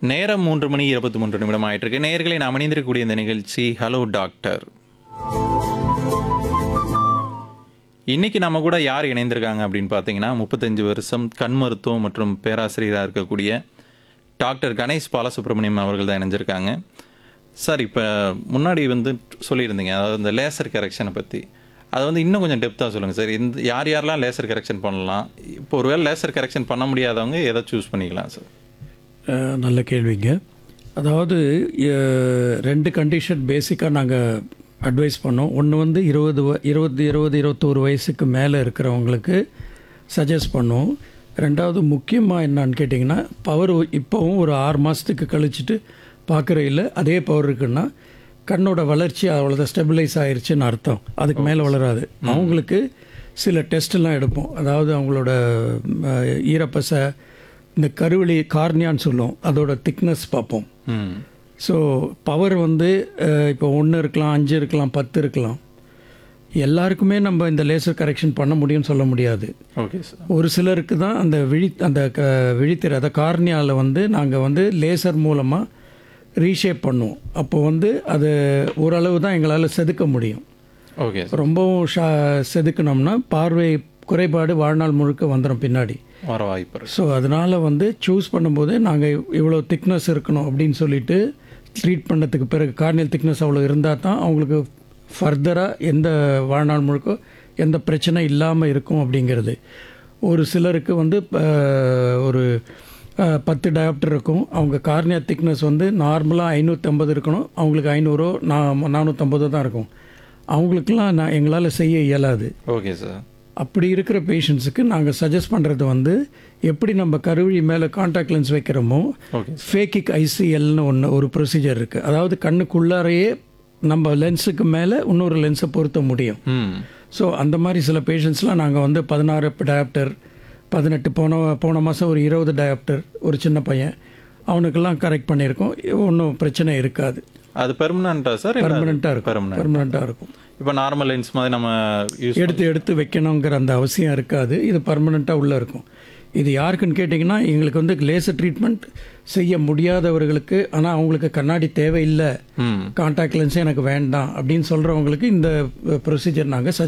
நேரம் மூன்று மணி இருபத்தி மூன்று நிமிடம் ஆயிட்டு இருக்கு நேர்களை நாம் இணைந்திருக்கக்கூடிய இந்த நிகழ்ச்சி ஹலோ டாக்டர் இன்னைக்கு நம்ம கூட யார் இணைந்திருக்காங்க அப்படின்னு பார்த்தீங்கன்னா முப்பத்தஞ்சு வருஷம் கண் மருத்துவம் மற்றும் பேராசிரியராக இருக்கக்கூடிய டாக்டர் கணேஷ் பாலசுப்ரமணியம் அவர்கள் தான் இணைஞ்சிருக்காங்க சார் இப்போ முன்னாடி வந்து சொல்லியிருந்தீங்க அதாவது இந்த லேசர் கரெக்ஷனை பற்றி அதை வந்து இன்னும் கொஞ்சம் டெப்த்தாக சொல்லுங்கள் சார் இந்த யார் யாரெல்லாம் லேசர் கரெக்ஷன் பண்ணலாம் இப்போ ஒருவேளை லேசர் கரெக்ஷன் பண்ண முடியாதவங்க எதை சூஸ் பண்ணிக்கலாம் சார் அஹ், நல்ல கேள்விங்க அதாவது அஹ், ரெண்டு கண்டிஷன் பேசிக்காக நாங்கள் அட்வைஸ் பண்ணோம் ஒன்று வந்து இருபது வ- இருபது இருபது இருபத்தோரு வயசுக்கு மேலே இருக்கிறவங்களுக்கு சஜஸ்ட் பண்ணோம் ரெண்டாவது முக்கியமாக என்னன்னு கேட்டிங்கன்னா பவர் இப்போவும் ஒரு ஆறு மாதத்துக்கு கழிச்சிட்டு பார்க்குறையில் அதே பவர் இருக்குன்னா கண்ணோட வளர்ச்சி அவ்வளோதான் ஸ்டெபிலைஸ் ஆயிருச்சுன்னு அர்த்தம் அதுக்கு மேலே வளராது அவங்களுக்கு சில டெஸ்ட்லாம் எடுப்போம் அதாவது அவங்களோட அஹ், ஈரப்பசை இந்த கருவெளி கார்னியான்னு சொல்லுவோம் அதோட திக்னஸ் பார்ப்போம் ம் ஸோ பவர் வந்து அஹ், இப்போ ஒன்று இருக்கலாம் அஞ்சு இருக்கலாம் பத்து இருக்கலாம் எல்லாருக்குமே நம்ம இந்த லேசர் கரெக்ஷன் பண்ண முடியும்னு சொல்ல முடியாது ஓகே சார் ஒரு சிலருக்கு தான் அந்த விழி அந்த க விழித்திரை அதை கார்னியாவில் வந்து நாங்கள் வந்து லேசர் மூலமாக ரீஷேப் பண்ணுவோம் அப்போ வந்து அது ஓரளவு தான் எங்களால் செதுக்க முடியும் ஓகே சார் ரொம்பவும் ஷா செதுக்கினோம்னா பார்வை குறைபாடு வாழ்நாள் முழுக்க வந்துடும் பின்னாடி வர வாய்ப்பு இருக்கு ஸோ அதனால் வந்து சூஸ் பண்ணும்போது நாங்கள் இவ்வளோ திக்னஸ் இருக்கணும் அப்படின்னு சொல்லிட்டு ட்ரீட் பண்ணதுக்கு பிறகு கார்னியல் திக்னஸ் அவ்வளோ இருந்தால் தான் அவங்களுக்கு ஃபர்தராக எந்த வாழ்நாள் முழுக்க எந்த பிரச்சனை இல்லாமல் இருக்கும் அப்படிங்கிறது ஒரு சிலருக்கு வந்து அஹ், ஒரு அஹ், பத்து டயாப்டர் இருக்கும் அவங்க கார்னியா திக்னஸ் வந்து நார்மலாக ஐநூற்றம்பது இருக்கணும் அவங்களுக்கு ஐநூறோ நா நானூற்றம்பதோ தான் இருக்கும் அவங்களுக்கெல்லாம் நான் எங்களால் செய்ய இயலாது ஓகே சார் அப்படி இருக்கிற பேஷண்ட்ஸுக்கு நாங்கள் சஜஸ்ட் பண்ணுறது வந்து எப்படி நம்ம கருவிழி மேலே காண்டாக்ட் லென்ஸ் வைக்கிறோமோ ஓகே ஃபேக்கிக் ஐசிஎல்னு ஒன்று ஒரு ப்ரொசீஜர் இருக்குது அதாவது கண்ணுக்குள்ளாரையே நம்ம லென்ஸுக்கு மேலே இன்னொரு லென்ஸை பொருத்த முடியும் ம் ஸோ அந்த மாதிரி சில பேஷண்ட்ஸ்லாம் நாங்கள் வந்து பதினாறு டயாப்டர் பதினெட்டு போன போன மாதம் ஒரு இருபது டயாப்டர் ஒரு சின்ன பையன் அவனுக்கெல்லாம் கரெக்ட் பண்ணியிருக்கோம் ஒன்றும் பிரச்சனை இருக்காது அது பெர்மனண்டா சார் பர்மனெண்ட்டாக இருக்கும் பெர்மனன்ட் பர்மனெண்ட்டாக இருக்கும் இப்போ நார்மல் லென்ஸ் மாதிரி நம்ம யூஸ் எடுத்து எடுத்து வைக்கணுங்கிற அந்த அவசியம் இருக்காது இது பர்மனெண்ட்டாக உள்ளே இருக்கும் இது யாருக்குன்னு கேட்டிங்கன்னா எங்களுக்கு வந்து லேசர் ட்ரீட்மெண்ட் செய்ய முடியாதவர்களுக்கு ஆனால் அவங்களுக்கு கண்ணாடி தேவையில்லை ம் காண்டாக்ட் லென்ஸே எனக்கு வேண்டாம் அப்படின்னு சொல்கிறவங்களுக்கு இந்த ப்ரொசீஜர் நாங்கள்